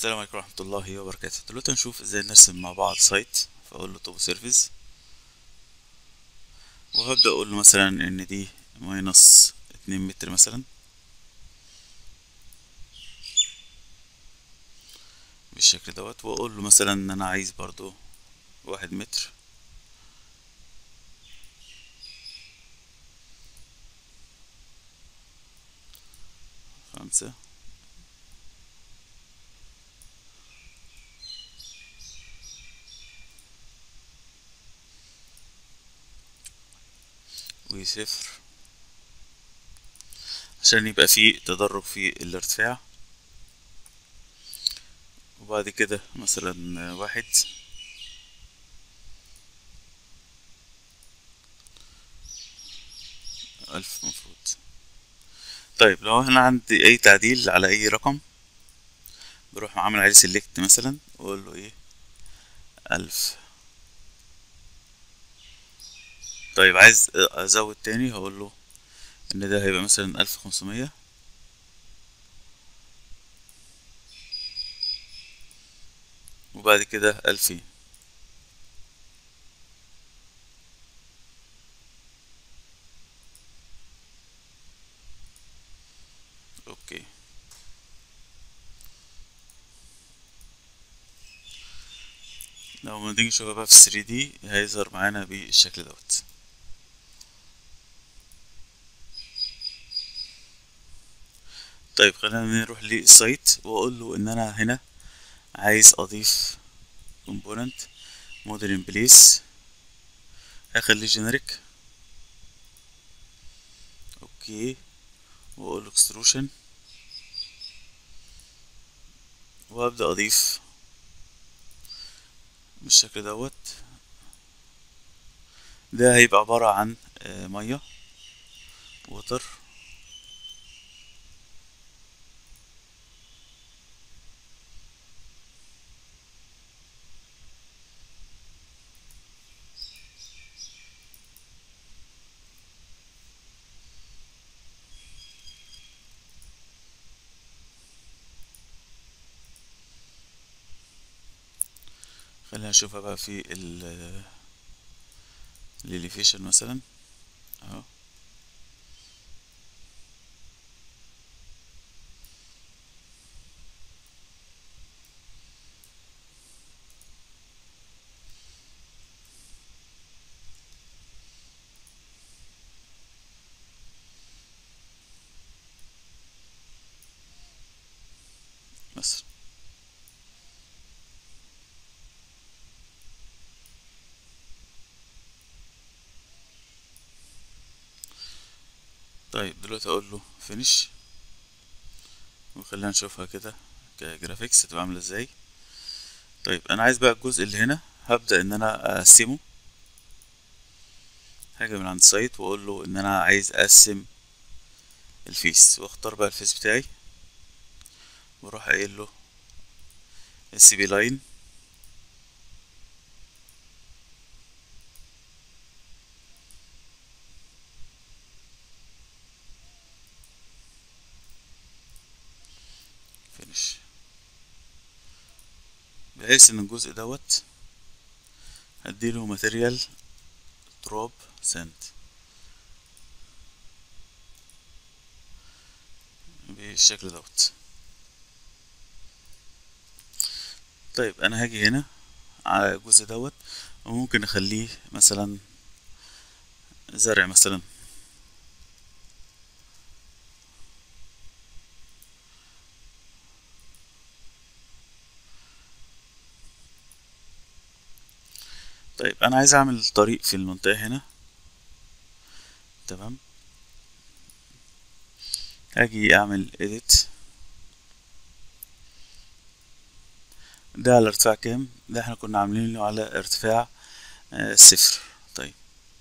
السلام عليكم ورحمة الله وبركاته دلوقتي هنشوف ازاي نرسم مع بعض سايت فاقول له توب سيرفيس وهبدأ اقول له مثلا ان دي ماينس اتنين متر مثلا بالشكل دوت واقول له مثلا ان انا عايز برضو واحد متر خمسة وصفر عشان يبقى فيه تدرج في الارتفاع وبعد كده مثلا واحد ألف مفروض طيب لو أنا عندي أي تعديل على أي رقم بروح عامل عليه سيلكت مثلا وأقول له إيه ألف طيب عايز أزود تاني هقول له إن ده هيبقى مثلا ألف خمسمية وبعد كده ألفين اوكي لو نيجي نشوفها بقى في 3 دي هيظهر معانا بالشكل دوت طيب خلينا نروح للسايت واقول له ان انا هنا عايز اضيف كومبوننت موديل ان بليس هخليه جينيريك اوكي واقول له اكستروشن وابدا اضيف بالشكل دوت ده هيبقى عبارة عن مية ووتر خلينا نشوفها بقى في ال الاليفيشن مثلا اهو مثلا طيب دلوقتي اقول له فينيش وخلينا نشوفها كده كجرافيكس هتبقى عامله ازاي طيب انا عايز بقى الجزء اللي هنا هبدا ان انا اقسمه هاجي من عند السايت واقول له ان انا عايز اقسم الفيس واختار بقى الفيس بتاعي واروح قايل له السي بي لاين فينيش بحيث ان الجزء دوت هديله ماتيريال تراب سنت بالشكل دوت طيب انا هاجي هنا على الجزء دوت وممكن اخليه مثلا زرع مثلا طيب انا عايز اعمل طريق في المنطقة هنا تمام اجي اعمل edit ده على ارتفاع كام ده احنا كنا عاملينه على ارتفاع آه صفر طيب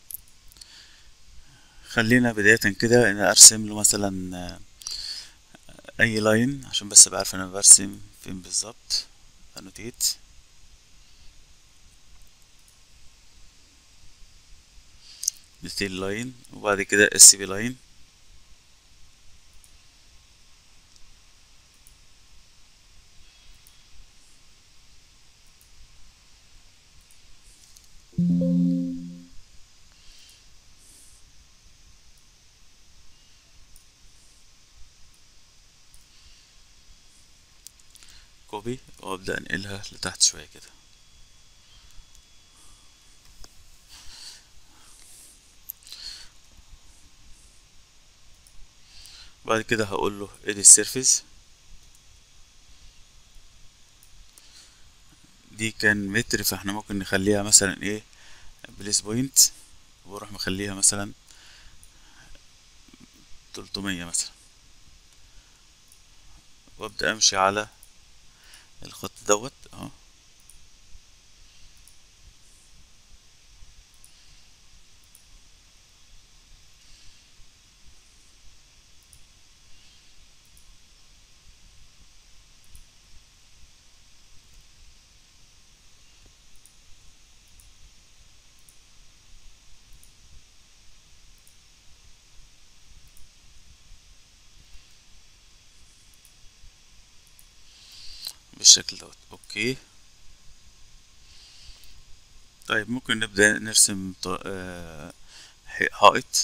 خلينا بداية كده ان ارسم له مثلا آه اي لاين عشان بس ابقى عارف انا برسم فين بالظبط انوتيت ديتيل لاين وبعد كده اس بي لاين كوبي وابدأ انقلها لتحت شوية كده بعد كده هقول له edit surface دي كان متر فاحنا ممكن نخليها مثلا ايه بليس بوينت واروح مخليها مثلا تلتمية مثلا وابدأ امشي على الخط دوت اهو بالشكل دوت اوكي طيب ممكن نبدأ نرسم ط- آه، ح- حائط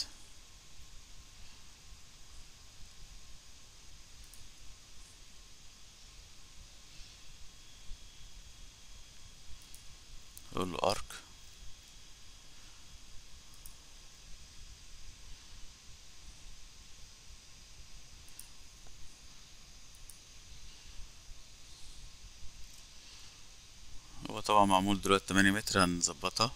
اقول له ارك هو طبعا معمول دلوقتي 8 متر هنظبطها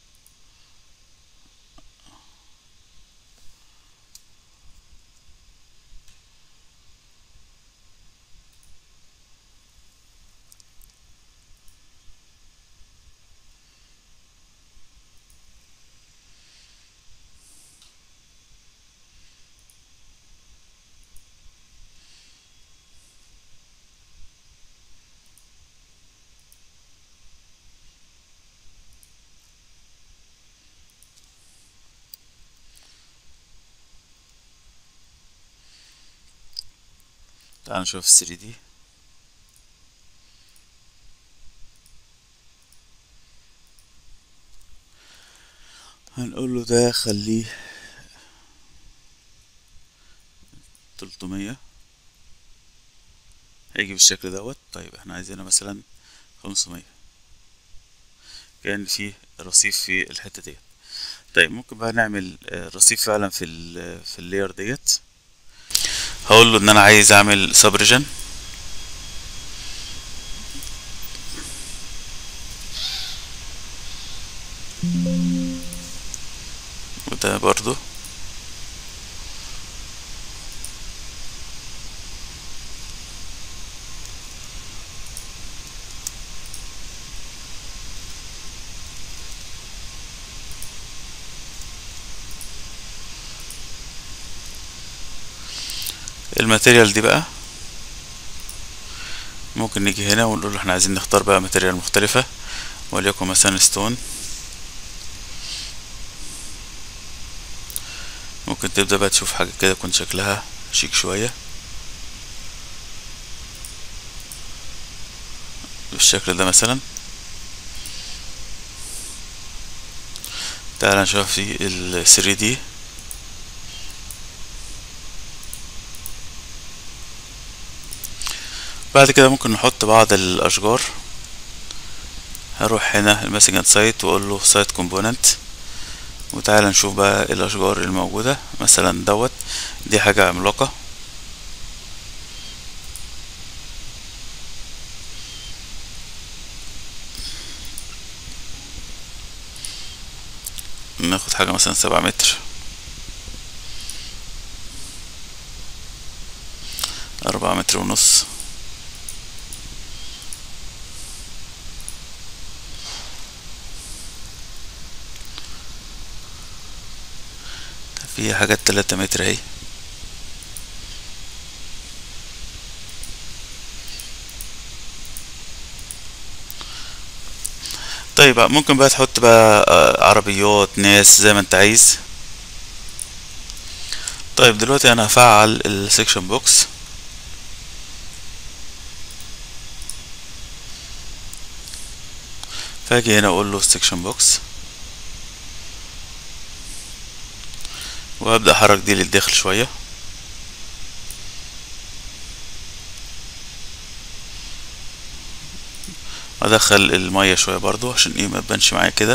تعال نشوف 3 دي هنقول له ده خليه تلتمية هيجي بالشكل دوت طيب احنا عايزينها مثلا خمسمية كان في رصيف في الحتة ديت طيب ممكن بقى نعمل آه، رصيف فعلا في ال في اللاير ديت هقول له ان انا عايز اعمل سبريجن وده برضو الماتيريال دي بقى ممكن نيجي هنا ونقول له احنا عايزين نختار بقى ماتيريال مختلفة وليكن مثلا ستون ممكن تبدأ بقى تشوف حاجة كده تكون شكلها شيك شوية بالشكل ده مثلا تعال نشوف في ال 3D بعد كده ممكن نحط بعض الأشجار هروح هنا الماسنجنت سايت واقول له سايت كومبوننت وتعالى نشوف بقى الاشجار الموجودة مثلا دوت دي حاجة عملاقة ناخد حاجة مثلا سبعة متر أربعة متر ونص في حاجات تلاتة متر اهي طيب ممكن بقى تحط بقى آه، عربيات ناس زي ما انت عايز طيب دلوقتي انا هفعل السكشن بوكس فاجي هنا اقول له سكشن بوكس وابدا احرك دي للداخل شويه ادخل المية شوية برضو عشان ايه ما تبانش معايا كده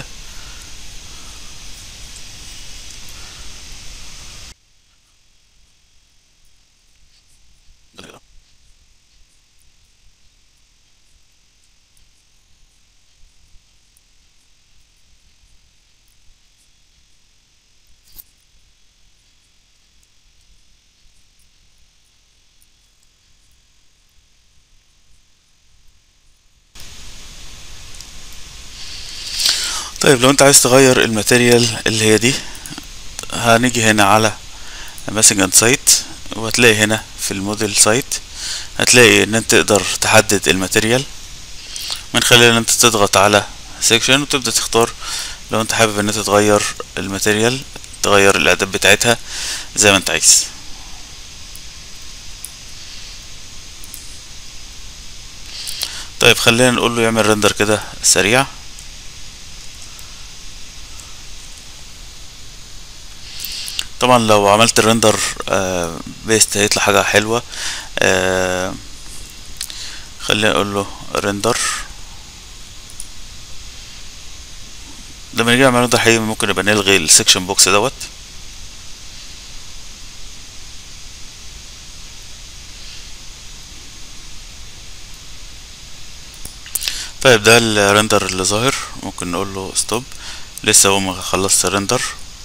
طيب لو انت عايز تغير الماتيريال اللي هي دي هنيجي هنا على ماسنج اند سايت وهتلاقي هنا في الموديل سايت هتلاقي ان انت تقدر تحدد الماتيريال من خلال ان انت تضغط على سيكشن وتبدأ تختار لو انت حابب ان انت تغير الماتيريال تغير الاعداد بتاعتها زي ما انت عايز طيب خلينا نقول له يعمل رندر كده سريع طبعا لو عملت الرندر آه بيست هيطلع حاجة حلوة آه خلينا نقول له رندر لما نيجي نعمل رندر حقيقي ممكن نبقى نلغي السكشن بوكس دوت طيب ده الرندر اللي ظاهر ممكن نقول له ستوب لسه هو ما خلصت الرندر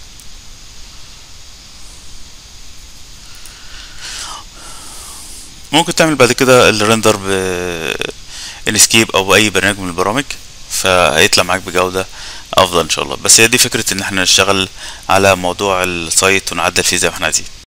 ممكن تعمل بعد كده الرندر ب انسكيب او باي برنامج من البرامج فهيطلع معاك بجودة افضل ان شاء الله بس هي دي فكرة ان احنا نشتغل على موضوع السايت ونعدل فيه زي ما احنا عايزين